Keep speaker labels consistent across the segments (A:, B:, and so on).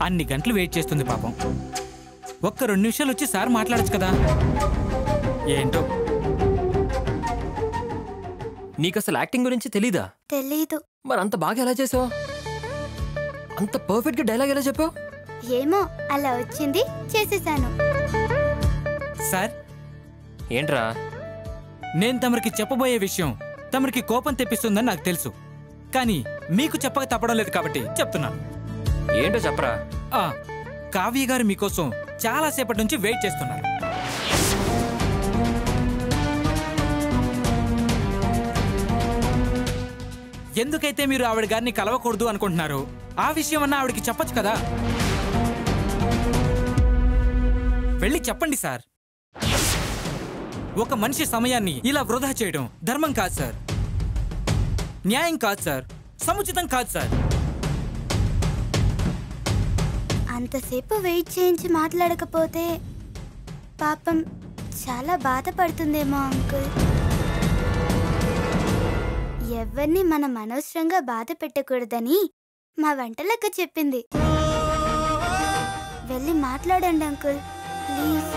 A: అన్ని గంటలు వెయిట్ చేస్తుంది పాపం ఒక్క రెండు నిమిషాలు వచ్చి సార్ మాట్లాడచ్చు కదా ఏంటో
B: నీకు అసలు యాక్టింగ్ గురించి తెలీదా
C: తెలీదు
B: మరి అంత బాగా ఎలా చేసావు అంత పర్ఫెక్ట్ గా డైలాగ్ ఎలా చెప్పావు
C: ఏమో అలా వచ్చింది చేసేసాను
A: సార్
B: ఏంట్రా
A: నేను తమరికి చెప్పబోయే విషయం తమరికి కోపం తెప్పిస్తుందని నాకు తెలుసు కానీ మీకు చెప్పక తప్పడం లేదు కాబట్టి చెప్తున్నాను
B: ఏంటో చెప్పరా
A: ఆ, కావ్య గారు మీకోసం చాలా సేపటి నుంచి వెయిట్ చేస్తున్నారు ఎందుకైతే మీరు ఆవిడ గారిని కలవకూడదు అనుకుంటున్నారు ఆ విషయం అన్న ఆవిడకి చెప్పొచ్చు కదా వెళ్ళి చెప్పండి సార్ ఒక మనిషి సమయాన్ని ఇలా వృధా చేయడం ధర్మం కాదు సార్ న్యాయం కాదు సార్ సముచితం కాదు సార్
C: అంతసేపు వెయిట్ చేయించి మాట్లాడకపోతే పాపం చాలా బాధపడుతుందేమో అంకుల్ ఎవరిని మనం అనవసరంగా బాధ పెట్టకూడదని మా వంటలక్క చెప్పింది వెళ్ళి మాట్లాడండి అంకుల్ ప్లీజ్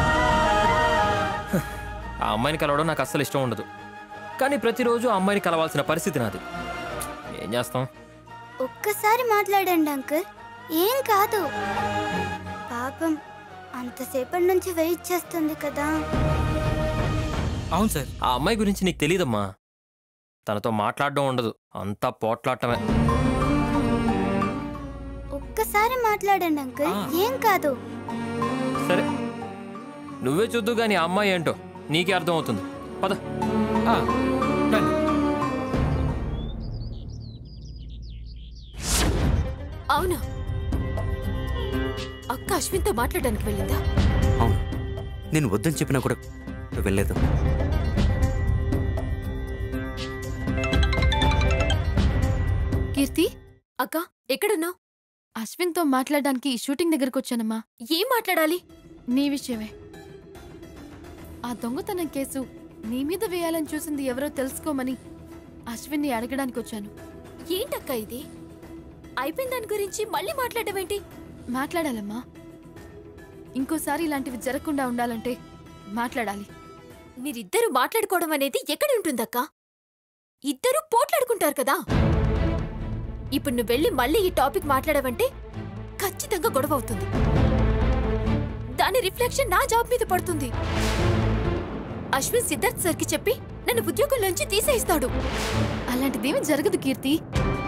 B: ఆ అమ్మాయిని కలవడం నాకు అస్సలు ఇష్టం ఉండదు కానీ ప్రతిరోజు ఆ అమ్మాయిని కలవాల్సిన పరిస్థితి నాది ఏం చేస్తాం
C: ఒక్కసారి మాట్లాడండి అంకుల్ ఏం కాదు పాపం అంతసేపటి నుంచి వెయిట్ చేస్తుంది కదా
A: అవును సార్
B: ఆ అమ్మాయి గురించి నీకు తెలియదమ్మా తనతో మాట్లాడడం ఉండదు అంతా పోట్లాడటమే
C: ఒక్కసారి మాట్లాడండి అంకుల్
A: ఆ.
C: ఏం కాదు
B: సరే నువ్వే చూద్దు కానీ ఆ అమ్మాయి ఏంటో నీకే అర్థమవుతుంది పద
A: ఆ, రండి.
D: అవునా అక్క అశ్విన్తో మాట్లాడడానికి వెళ్ళిందా
E: అవును నేను వద్దని చెప్పినా కూడా వెళ్ళలేదు
F: కీర్తి
D: అక్క ఎక్కడున్నావు
F: అశ్విన్తో మాట్లాడడానికి షూటింగ్ దగ్గరకు వచ్చానమ్మా
D: ఏం మాట్లాడాలి
F: నీ విషయమే ఆ దొంగతనం కేసు నీ మీద వేయాలని చూసింది ఎవరో తెలుసుకోమని అశ్విన్ని అడగడానికి వచ్చాను
D: ఏంటక్క ఇది అయిపోయిన దాని గురించి మళ్ళీ మాట్లాడడం ఏంటి
F: మాట్లాడాలమ్మా ఇంకోసారి ఇలాంటివి జరగకుండా ఉండాలంటే మాట్లాడాలి
D: మీరిద్దరూ మాట్లాడుకోవడం అనేది ఎక్కడ ఉంటుందక్క ఇద్దరూ పోట్లాడుకుంటారు కదా ఇప్పుడు నువ్వు వెళ్ళి మళ్ళీ ఈ టాపిక్ మాట్లాడవంటే ఖచ్చితంగా గొడవ అవుతుంది దాని రిఫ్లెక్షన్ నా జాబ్ మీద పడుతుంది అశ్విన్ సిద్ధార్థ్ సార్కి చెప్పి నన్ను ఉద్యోగంలోంచి తీసేయిస్తాడు
F: అలాంటిదేమీ జరగదు కీర్తి